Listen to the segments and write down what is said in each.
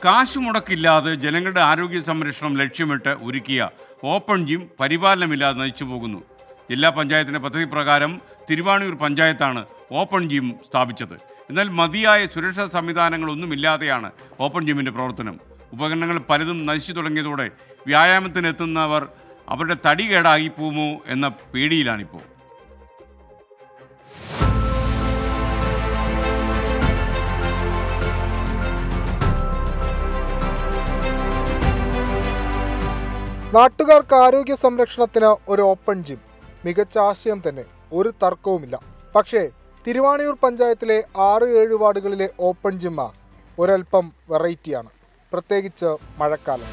കാശ് മുടക്കില്ലാതെ ജനങ്ങളുടെ ആരോഗ്യ സംരക്ഷണം ലക്ഷ്യമിട്ട് ഒരുക്കിയ ഓപ്പൺ ജിം പരിപാലനമില്ലാതെ നയിച്ചു പോകുന്നു ജില്ലാ പഞ്ചായത്തിന്റെ പദ്ധതി പ്രകാരം തിരുവാണിയൂർ പഞ്ചായത്താണ് ഓപ്പൺ ജിം സ്ഥാപിച്ചത് എന്നാൽ മതിയായ സുരക്ഷാ സംവിധാനങ്ങളൊന്നുമില്ലാതെയാണ് ഓപ്പൺ ജിമ്മിന്റെ പ്രവർത്തനം ഉപകരണങ്ങൾ പലതും നശിച്ചു തുടങ്ങിയതോടെ വ്യായാമത്തിനെത്തുന്നവർ അവരുടെ തടി കേടായി പോകുമോ എന്ന പേടിയിലാണിപ്പോൾ നാട്ടുകാർക്ക് ആരോഗ്യ സംരക്ഷണത്തിന് ഒരു ഓപ്പൺ ജിം മികച്ച ആശയം തന്നെ ഒരു തർക്കവുമില്ല പക്ഷേ തിരുവാണിയൂർ പഞ്ചായത്തിലെ ആറ് ഏഴ് വാർഡുകളിലെ ഓപ്പൺ ജിമ്മ ഒരൽപ്പം വെറൈറ്റിയാണ് പ്രത്യേകിച്ച് മഴക്കാലം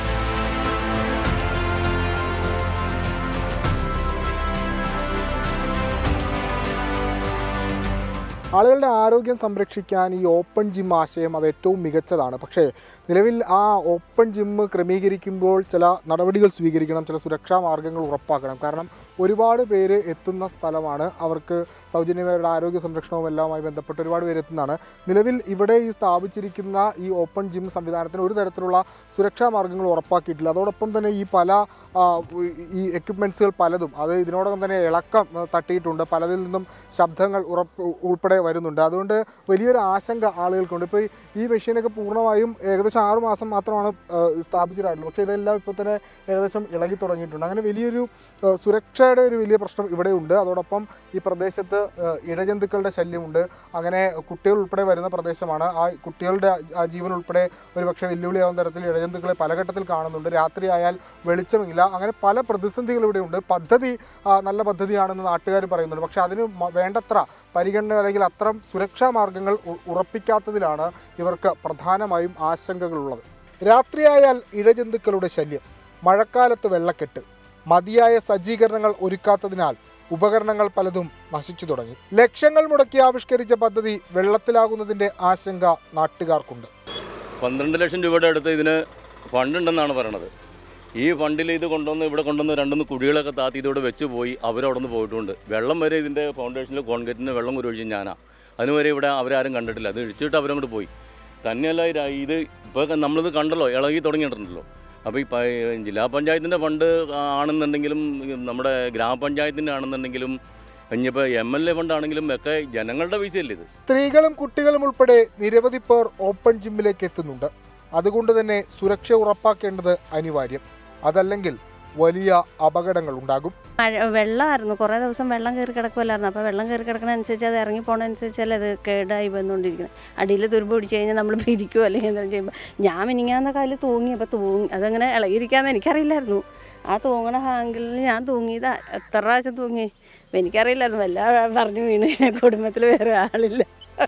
ആളുകളുടെ ആരോഗ്യം സംരക്ഷിക്കാൻ ഈ ഓപ്പൺ ജിം ആശയം അത് ഏറ്റവും മികച്ചതാണ് പക്ഷേ നിലവിൽ ആ ഓപ്പൺ ജിം ക്രമീകരിക്കുമ്പോൾ ചില നടപടികൾ സ്വീകരിക്കണം ചില സുരക്ഷാ മാർഗങ്ങൾ ഉറപ്പാക്കണം കാരണം ഒരുപാട് പേര് എത്തുന്ന സ്ഥലമാണ് അവർക്ക് സൗജന്യമായുള്ള ആരോഗ്യ സംരക്ഷണവും എല്ലാമായി ബന്ധപ്പെട്ട് ഒരുപാട് പേര് എത്തുന്നതാണ് നിലവിൽ ഇവിടെ ഈ സ്ഥാപിച്ചിരിക്കുന്ന ഈ ഓപ്പൺ ജിം സംവിധാനത്തിന് ഒരു തരത്തിലുള്ള സുരക്ഷാ മാർഗങ്ങൾ ഉറപ്പാക്കിയിട്ടില്ല അതോടൊപ്പം തന്നെ ഈ പല ആ, ഈ എക്യുപ്മെൻറ്റ്സുകൾ പലതും അത് ഇതിനോടകം തന്നെ ഇളക്കം ആ, തട്ടിയിട്ടുണ്ട് പലതിൽ നിന്നും ശബ്ദങ്ങൾ ഉറപ്പ് ഉൾപ്പെടെ വരുന്നുണ്ട് അതുകൊണ്ട് വലിയൊരു ആശങ്ക ആളുകൾക്കുണ്ട് ഇപ്പോൾ ഈ മെഷീനൊക്കെ പൂർണ്ണമായും ഏകദേശം ആറ് മാസം മാത്രമാണ് ആ, സ്ഥാപിച്ചിട്ടുള്ളൂ പക്ഷേ ഇതെല്ലാം ഇപ്പോൾ തന്നെ ഏകദേശം ഇളകി തുടങ്ങിയിട്ടുണ്ട് അങ്ങനെ വലിയൊരു ആ, സുരക്ഷയുടെ ഒരു വലിയ പ്രശ്നം ഇവിടെയുണ്ട് അതോടൊപ്പം ഈ പ്രദേശത്ത് ആ, ഇഴജന്തുക്കളുടെ ശല്യമുണ്ട് അങ്ങനെ കുട്ടികൾ ഉൾപ്പെടെ വരുന്ന പ്രദേശമാണ് ആ കുട്ടികളുടെ ആ ജീവൻ ഉൾപ്പെടെ ഒരു പക്ഷേ വെല്ലുവിളിയാവുന്ന തരത്തിൽ ഇഴജന്തുക്കളെ പല ഘട്ടത്തിൽ കാണുന്നുണ്ട് രാത്രിയായാൽ വെളിച്ചമില്ല അങ്ങനെ പല പ്രതിസന്ധികൾ ഇവിടെയുണ്ട് പദ്ധതി ആ, നല്ല പദ്ധതിയാണെന്ന് നാട്ടുകാർ പറയുന്നുണ്ട് പക്ഷേ അതിന് മ- വേണ്ടത്ര പരിഗണന അല്ലെങ്കിൽ അത്തരം സുരക്ഷാ മാർഗങ്ങൾ ഉ- ഉറപ്പിക്കാത്തതിലാണ് ഇവർക്ക് പ്രധാനമായും ആശങ്കകളുള്ളത് രാത്രിയായാൽ ഇഴജന്തുക്കളുടെ ശല്യം മഴക്കാലത്ത് വെള്ളക്കെട്ട് മതിയായ സജ്ജീകരണങ്ങൾ ഒരുക്കാത്തതിനാൽ ഉപകരണങ്ങൾ പലതും നശിച്ചു തുടങ്ങി ലക്ഷങ്ങൾ മുടക്കി ആവിഷ്കരിച്ച പദ്ധതി വെള്ളത്തിലാകുന്നതിന്റെ ആശങ്ക നാട്ടുകാർക്കുണ്ട് പന്ത്രണ്ട് ലക്ഷം രൂപയുടെ അടുത്ത് ഇതിന് ഫണ്ടുണ്ടെന്നാണ് പറയണത് ഈ ഫണ്ടിൽ ഇത് കൊണ്ടുവന്ന് ഇവിടെ കൊണ്ടുവന്ന് രണ്ടൊന്ന് കുഴികളൊക്കെ താത്തി ഇതിവിടെ വെച്ച് പോയി അവരവിടെ നിന്ന് പോയിട്ടുണ്ട് വെള്ളം വരെ ഇതിൻ്റെ ഫൗണ്ടേഷനിൽ കോൺക്രീറ്റിന് വെള്ളം കുരുവഴിച്ച് ഞാനാ അതിന് വരെ ഇവിടെ അവരാരും കണ്ടിട്ടില്ല അത് ഇടിച്ചിട്ട് അവരങ്ങോട്ട് പോയി തന്നെയല്ല ഇത് ഇത് ഇപ്പോൾ നമ്മളിത് കണ്ടല്ലോ ഇളകി തുടങ്ങിയിട്ടുണ്ടല്ലോ അപ്പോൾ ഈ പ- ജില്ലാ പഞ്ചായത്തിൻ്റെ ഫണ്ട് ആണെന്നുണ്ടെങ്കിലും നമ്മുടെ ഗ്രാമപഞ്ചായത്തിൻ്റെ ആണെന്നുണ്ടെങ്കിലും ഇനിയിപ്പോൾ എം എൽ എ ഫണ്ടാണെങ്കിലും ഒക്കെ ജനങ്ങളുടെ പൈസയല്ലേ ഇത് സ്ത്രീകളും കുട്ടികളും ഉൾപ്പെടെ നിരവധി പേർ ഓപ്പൺ ജിമ്മിലേക്ക് എത്തുന്നുണ്ട് അതുകൊണ്ട് തന്നെ സുരക്ഷ ഉറപ്പാക്കേണ്ടത് അനിവാര്യം അതല്ലെങ്കിൽ വലിയ അപകടങ്ങൾ ഉണ്ടാകും മഴ വെള്ളമായിരുന്നു കുറേ ദിവസം വെള്ളം കയറി കിടക്കുമല്ലായിരുന്നു അപ്പോൾ വെള്ളം കയറി കിടക്കണനുസരിച്ച് അത് ഇറങ്ങി പോണനുസരിച്ചല്ലേ അത് കേടായി വന്നുകൊണ്ടിരിക്കുന്നത് അടിയിൽ തുരുമ്പ് പിടിച്ച് കഴിഞ്ഞാൽ നമ്മൾ പിരിക്കുമോ അല്ലെങ്കിൽ എന്തെങ്കിലും ചെയ്യുമ്പോൾ ഞാൻ മിനിങ്ങാന്ന കാലിൽ തൂങ്ങി അപ്പോൾ തൂങ്ങി അതങ്ങനെ ഇളകിയിരിക്കാന്ന് എനിക്കറിയില്ലായിരുന്നു ആ തൂങ്ങണ ഹാങ്കിളിൽ ഞാൻ തൂങ്ങിയത് എത്ര പ്രാവശ്യം തൂങ്ങി അപ്പം എനിക്കറിയില്ലായിരുന്നു വല്ല പറഞ്ഞു വീണ് കഴിഞ്ഞാൽ കുടുംബത്തിൽ വേറെ ആളില്ല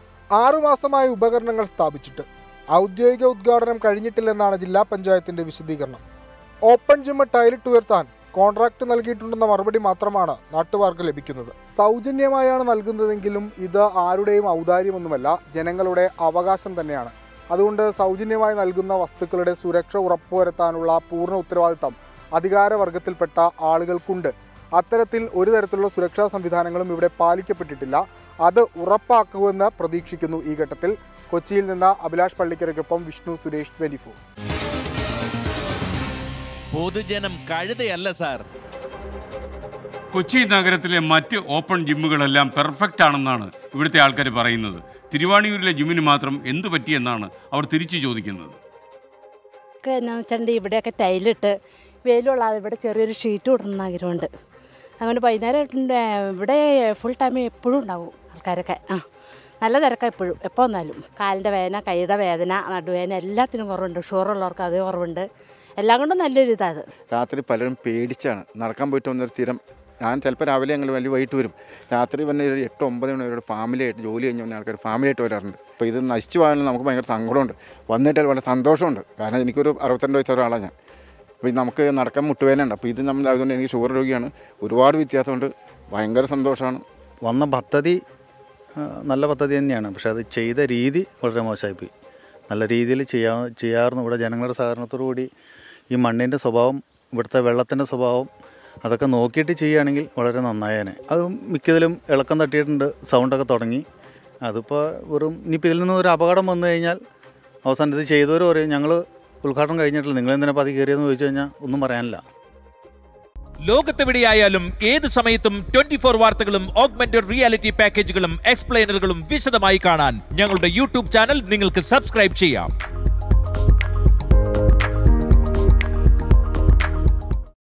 ആറുമാസമായി ഉപകരണങ്ങൾ സ്ഥാപിച്ചിട്ട് ഔദ്യോഗിക ഉദ്ഘാടനം കഴിഞ്ഞിട്ടില്ലെന്നാണ് ജില്ലാ പഞ്ചായത്തിന്റെ വിശദീകരണം ഓപ്പൺ ജിമ്മ് ടൈലിട്ട് ഉയർത്താൻ കോൺട്രാക്ട് നൽകിയിട്ടുണ്ടെന്ന മറുപടി മാത്രമാണ് നാട്ടുകാർക്ക് ലഭിക്കുന്നത് സൗജന്യമായാണ് നൽകുന്നതെങ്കിലും ഇത് ആരുടെയും ഔദാര്യമൊന്നുമല്ല ജനങ്ങളുടെ അവകാശം തന്നെയാണ് അതുകൊണ്ട് സൗജന്യമായി നൽകുന്ന വസ്തുക്കളുടെ സുരക്ഷ ഉറപ്പുവരുത്താനുള്ള പൂർണ്ണ ഉത്തരവാദിത്തം അധികാരവർഗത്തിൽപ്പെട്ട ആളുകൾക്കുണ്ട് അത്തരത്തിൽ ഒരു തരത്തിലുള്ള സുരക്ഷാ സംവിധാനങ്ങളും ഇവിടെ പാലിക്കപ്പെട്ടിട്ടില്ല അത് ഉറപ്പാക്കുമെന്ന് പ്രതീക്ഷിക്കുന്നു ഈ ഘട്ടത്തിൽ കൊച്ചിയിൽ നിന്ന് അഭിലാഷ് പള്ളിക്കരയ്ക്കൊപ്പം വിഷ്ണു സുരേഷ് ട്വന്റി ഫോർ പൊതുജനം കഴുതയല്ല സാർ കൊച്ചി നഗരത്തിലെ മറ്റ് ഓപ്പൺ ജിമ്മുകളെല്ലാം പെർഫെക്റ്റ് ആണെന്നാണ് ഇവിടുത്തെ ആൾക്കാർ പറയുന്നത് തിരുവാണിയൂരിലെ ജിമ്മിന് മാത്രം എന്തു പറ്റിയെന്നാണ് അവർ തിരിച്ചു ചോദിക്കുന്നത് ഒക്കെ എന്നാ വെച്ചിട്ടുണ്ടെങ്കിൽ ഇവിടെയൊക്കെ ടൈലിട്ട് വെയിലുള്ളാതെ ഇവിടെ ചെറിയൊരു ഷീറ്റ് ഇടണം ആഗ്രഹമുണ്ട് അങ്ങനെ വൈകുന്നേരം ഇട്ടുണ്ട് ഇവിടെ ഫുൾ ടൈം എപ്പോഴും ഉണ്ടാവും ആൾക്കാരൊക്കെ ആ നല്ല തിരക്കാണ് എപ്പോഴും എപ്പോൾ വന്നാലും കാലിൻ്റെ വേദന കൈയുടെ വേദന നടുവേദന എല്ലാത്തിനും കുറവുണ്ട് ഷുഗറുള്ളവർക്ക് അത് കുറവുണ്ട് എല്ലാം കൊണ്ടും നല്ലൊരു ഇതാണ് രാത്രി പലരും പേടിച്ചാണ് നടക്കാൻ പോയിട്ട് വന്നൊരു സ്ഥിരം ഞാൻ ചിലപ്പോൾ രാവിലെ ഞങ്ങൾ വലിയ വൈകിട്ട് വരും രാത്രി വന്ന് ഒരു എട്ട് ഒമ്പത് മണി വരെ ഫാമിലിയായിട്ട് ജോലി കഴിഞ്ഞ് വന്ന ആൾക്കാർ ഫാമിലിയായിട്ട് വരാറുണ്ട് അപ്പോൾ ഇത് നശിച്ചു പോകാനും നമുക്ക് ഭയങ്കര സങ്കടമുണ്ട് വന്നിട്ട് വളരെ സന്തോഷമുണ്ട് കാരണം എനിക്കൊരു അറുപത്തിരണ്ട് വയസ്സ് ഒരാളാണ് ഞാൻ അപ്പോൾ ഇത് നമുക്ക് നടക്കാൻ മുട്ടുവേദനയുണ്ട് അപ്പോൾ ഇത് നമ്മൾ അതുകൊണ്ട് എനിക്ക് ഷുഗർ രോഗിയാണ് ഒരുപാട് വ്യത്യാസമുണ്ട് ഭയങ്കര സന്തോഷമാണ് വന്ന പദ്ധതി ആ, നല്ല പദ്ധതി തന്നെയാണ് പക്ഷേ അത് ചെയ്ത രീതി വളരെ മോശമായിപ്പോയി നല്ല രീതിയിൽ ചെയ്യാ ചെയ്യാറുണ്ട് ഇവിടെ ജനങ്ങളുടെ സഹകരണത്തോടു കൂടി ഈ മണ്ണിൻ്റെ സ്വഭാവം ഇവിടുത്തെ വെള്ളത്തിൻ്റെ സ്വഭാവം അതൊക്കെ നോക്കിയിട്ട് ചെയ്യുകയാണെങ്കിൽ വളരെ നന്നായേനെ അത് മിക്കതിലും ഇളക്കം തട്ടിയിട്ടുണ്ട് സൗണ്ടൊക്കെ തുടങ്ങി അതിപ്പോൾ വെറും ഇനിയിപ്പോൾ ഇതിൽ നിന്ന് ഒരു അപകടം വന്നു കഴിഞ്ഞാൽ അവസാനം ഇത് ചെയ്തവർ പറയും ഞങ്ങൾ ഉദ്ഘാടനം കഴിഞ്ഞിട്ടില്ല നിങ്ങൾ എന്തിനാ പതി കയറിയെന്ന് ചോദിച്ചു കഴിഞ്ഞാൽ ഒന്നും പറയാനില്ല ലോകത്തെവിടെയായാലും ഏത് സമയത്തും ട്വന്റി ഫോർ വാർത്തകളും ഓഗ്മെന്റഡ് റിയാലിറ്റി പാക്കേജുകളും എക്സ്പ്ലെയിനറുകളും വിശദമായി കാണാൻ ഞങ്ങളുടെ യൂട്യൂബ് ചാനൽ നിങ്ങൾക്ക് സബ്സ്ക്രൈബ് ചെയ്യാം